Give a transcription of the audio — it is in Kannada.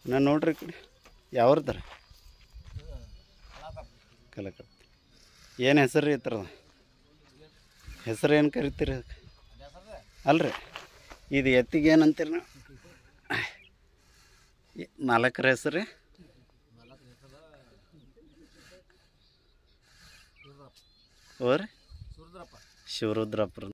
ನಾನು ನೋಡ್ರಿ ಈ ಕಡೆ ಯಾವ್ರದ್ದಾರ ಕಲಕತ್ತಿ ಏನು ಹೆಸರು ರೀ ಇತ್ರದ ಹೆಸರು ಏನು ಕರಿತೀರಿ ಅದಕ್ಕೆ ಅಲ್ರಿ ಇದು ಎತ್ತಿಗೆ ಏನಂತೀರಿ ನೀವು ಎ- ಮಾಲಕರ ಹೆಸರು ರೀ ಓ ರೀ ಶಿವರುದ್ರಪ್ಪ